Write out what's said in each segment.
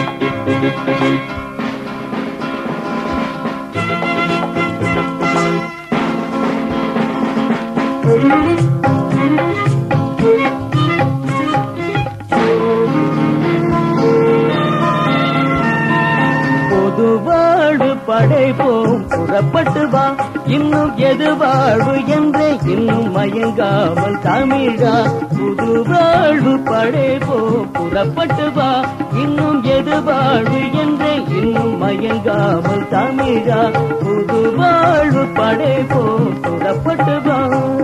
பொது வாழ்வு படைப்போம் புறப்பட்டு வா இன்னும் எது வாழ்வு என்றே இன்னும் மயங்காமல் தமிழா புது வாழ்வு படைப்போம் புறப்பட்டு வா இன்னும் எது வாழ்வு என்றே இன்னும் மயங்காமல் தமிழா புது வாழ்வு படைப்போம் புறப்பட்டு வா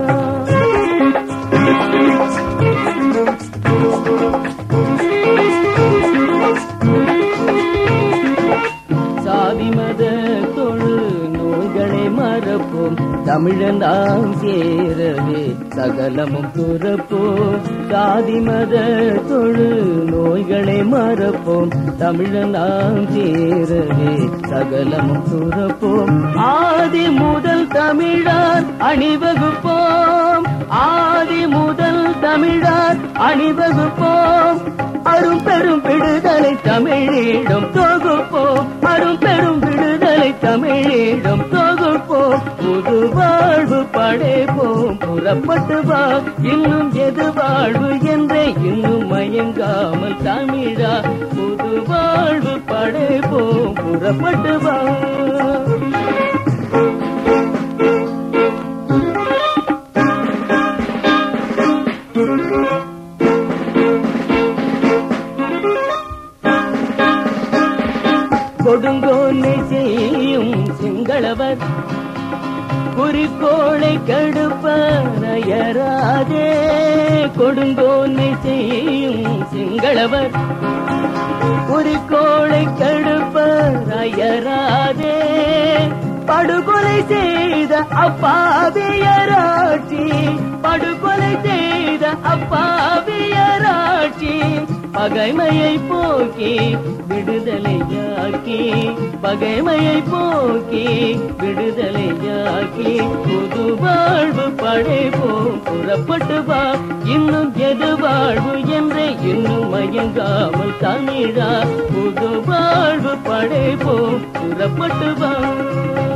சாதி மத தொழு நோய்களை மறப்போம் தமிழன் நாம் சேரவே சகலமும் துறப்போம் சாதி மத தொழு நோய்களை மறப்போம் தமிழன் நாம் சேரவே சகலமும் துறப்போம் ஆதி முதல் தமிழார் அணிவகுப்போம் ஆதி முதல் தமிழார் அணிவகுப்போம் அரும் பெரும் விடுதலை தமிழீழம் தொகுப்போம் அரும் பெரும் விடுதலை தமிழீழம் தொகுப்போம் புது வாழ்வு படைப்போம் புறப்பட்டு வா இன்னும் எது வாழ்வு என்றே இன்னும் மயங்காமல் தமிழா புது வாழ்வு படைப்போம் புறப்பட்டு வா கொடுங்கோனை செய்யும் சிங்களவர் குறிக்கோளை கடுப்பறையராதே கொடுங்கோனை செய்யும் சிங்களவர் குறிக்கோளை கடுப்பறையராதே படுகொலை செய்த அப்பாவியராட்சி படுகொலை செய்த அப்பாவியராட்சி பகைமையை போக்கி விடுதலையாக்கி பகைமையை போக்கி விடுதலையாக்கி புது வாழ்வு படைப்போம் புறப்பட்டு வா இன்னும் எது வாழ்வு என்றே இன்னும் மயங்காமல் தமிழா புது வாழ்வு படைப்போம் புறப்பட்டு வா